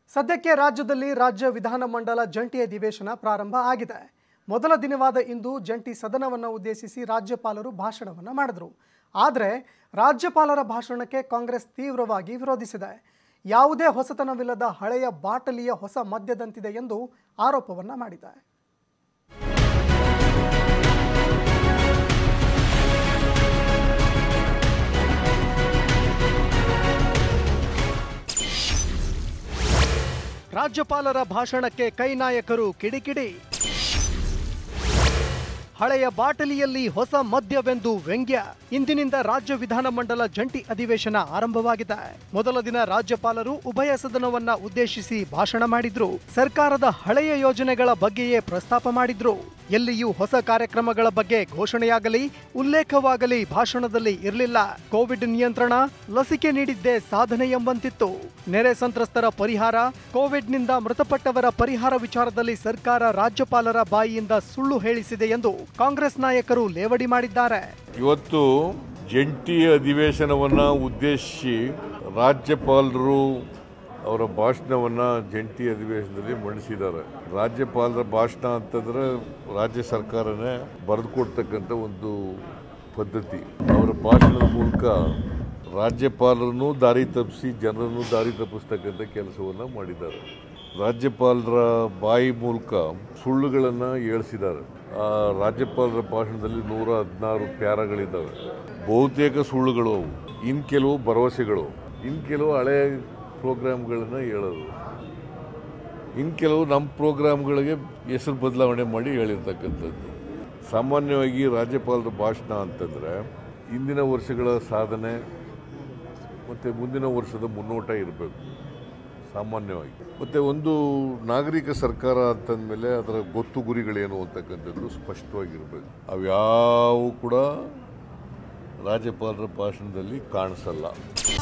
ಸದ್ಯಕ್ಕೆ ರಾಜ್ಯದಲ್ಲಿ ರಾಜ್ಯ ವಿಧಾನಮಂಡಲ ಜಂಟಿ ಅಧಿವೇಶನ ಪ್ರಾರಂಭ ಆಗಿದೆ ಮೊದಲ ದಿನವಾದ ಇಂದು ಜಂಟಿ ಸದನವನ್ನು ಉದ್ದೇಶಿಸಿ ರಾಜ್ಯಪಾಲರು ಭಾಷಣವನ್ನು ಮಾಡಿದರು ಆದರೆ ರಾಜ್ಯಪಾಲರ ಭಾಷಣಕ್ಕೆ ಕಾಂಗ್ರೆಸ್ ತೀವ್ರವಾಗಿ ವಿರೋಧಿಸಿದೆ ಯಾವುದೇ ಹೊಸತನವಿಲ್ಲದ ಹಳೆಯ ಬಾಟಲಿಯ ಹೊಸ ಮದ್ಯದಂತಿದೆ ಎಂದು ಆರೋಪವನ್ನು ಮಾಡಿದೆ ರಾಜ್ಯಪಾಲರ ಭಾಷಣಕ್ಕೆ ಕೈ ನಾಯಕರು ಕಿಡಿಕಿಡಿ ಹಳೆಯ ಬಾಟಲಿಯಲ್ಲಿ ಹೊಸ ಮದ್ಯವೆಂದು ವ್ಯಂಗ್ಯ ಇಂದಿನಿಂದ ರಾಜ್ಯ ವಿಧಾನಮಂಡಲ ಜಂಟಿ ಅಧಿವೇಶನ ಆರಂಭವಾಗಿದೆ ಮೊದಲ ದಿನ ರಾಜ್ಯಪಾಲರು ಉಭಯ ಸದನವನ್ನ ಉದ್ದೇಶಿಸಿ ಭಾಷಣ ಮಾಡಿದ್ರು ಸರ್ಕಾರದ ಹಳೆಯ ಯೋಜನೆಗಳ ಬಗ್ಗೆಯೇ ಪ್ರಸ್ತಾಪ ಮಾಡಿದ್ರು ಎಲ್ಲಿಯೂ ಹೊಸ ಕಾರ್ಯಕ್ರಮಗಳ ಬಗ್ಗೆ ಘೋಷಣೆಯಾಗಲಿ ಉಲ್ಲೇಖವಾಗಲಿ ಭಾಷಣದಲ್ಲಿ ಇರಲಿಲ್ಲ ಕೋವಿಡ್ ನಿಯಂತ್ರಣ ಲಸಿಕೆ ನೀಡಿದ್ದೇ ಸಾಧನೆ ಎಂಬಂತಿತ್ತು ನೆರೆ ಸಂತ್ರಸ್ತರ ಪರಿಹಾರ ಕೋವಿಡ್ನಿಂದ ಮೃತಪಟ್ಟವರ ಪರಿಹಾರ ವಿಚಾರದಲ್ಲಿ ಸರ್ಕಾರ ರಾಜ್ಯಪಾಲರ ಬಾಯಿಯಿಂದ ಸುಳ್ಳು ಹೇಳಿಸಿದೆ ಎಂದು ಕಾಂಗ್ರೆಸ್ ನಾಯಕರು ಲೇವಡಿ ಮಾಡಿದ್ದಾರೆ ಇವತ್ತು ಜಂಟಿ ಅಧಿವೇಶನವನ್ನು ಉದ್ದೇಶಿಸಿ ರಾಜ್ಯಪಾಲರು ಅವರ ಭಾಷಣವನ್ನು ಜಂಟಿ ಅಧಿವೇಶನದಲ್ಲಿ ಮಂಡಿಸಿದ್ದಾರೆ ರಾಜ್ಯಪಾಲರ ಭಾಷಣ ಅಂತಂದ್ರೆ ರಾಜ್ಯ ಸರ್ಕಾರನೇ ಬರೆದು ಕೊಡ್ತಕ್ಕಂಥ ಒಂದು ಪದ್ಧತಿ ಅವರ ಭಾಷಣದ ಮೂಲಕ ರಾಜ್ಯಪಾಲರನ್ನು ದಾರಿ ತಪ್ಪಿಸಿ ಜನರನ್ನು ದಾರಿ ತಪ್ಪಿಸ್ತಕ್ಕಂಥ ಕೆಲಸವನ್ನು ಮಾಡಿದ್ದಾರೆ ರಾಜ್ಯಪಾಲರ ಬಾಯಿ ಮೂಲಕ ಸುಳ್ಳುಗಳನ್ನು ಹೇಳಿಸಿದ್ದಾರೆ ಆ ರಾಜ್ಯಪಾಲರ ಭಾಷಣದಲ್ಲಿ ನೂರ ಹದಿನಾರು ಪ್ಯಾರಗಳಿದ್ದಾವೆ ಬಹುತೇಕ ಸುಳ್ಳುಗಳು ಅವು ಇನ್ನು ಕೆಲವು ಭರವಸೆಗಳು ಇನ್ನು ಕೆಲವು ಹಳೆ ಪ್ರೋಗ್ರಾಮ್ಗಳನ್ನು ಹೇಳೋದು ಇನ್ನು ಕೆಲವು ನಮ್ಮ ಪ್ರೋಗ್ರಾಮ್ಗಳಿಗೆ ಹೆಸರು ಬದಲಾವಣೆ ಮಾಡಿ ಹೇಳಿರ್ತಕ್ಕಂಥದ್ದು ಸಾಮಾನ್ಯವಾಗಿ ರಾಜ್ಯಪಾಲರ ಭಾಷಣ ಅಂತಂದರೆ ಇಂದಿನ ವರ್ಷಗಳ ಸಾಧನೆ ಮತ್ತು ಮುಂದಿನ ವರ್ಷದ ಮುನ್ನೋಟ ಇರಬೇಕು ಸಾಮಾನ್ಯವಾಗಿ ಮತ್ತು ಒಂದು ನಾಗರಿಕ ಸರ್ಕಾರ ಅಂತಂದಮೇಲೆ ಅದರ ಗೊತ್ತು ಗುರಿಗಳೇನು ಅಂತಕ್ಕಂಥದ್ದು ಸ್ಪಷ್ಟವಾಗಿರಬೇಕು ಅವ್ಯಾವು ಕೂಡ ರಾಜ್ಯಪಾಲರ ಭಾಷಣದಲ್ಲಿ ಕಾಣಿಸಲ್ಲ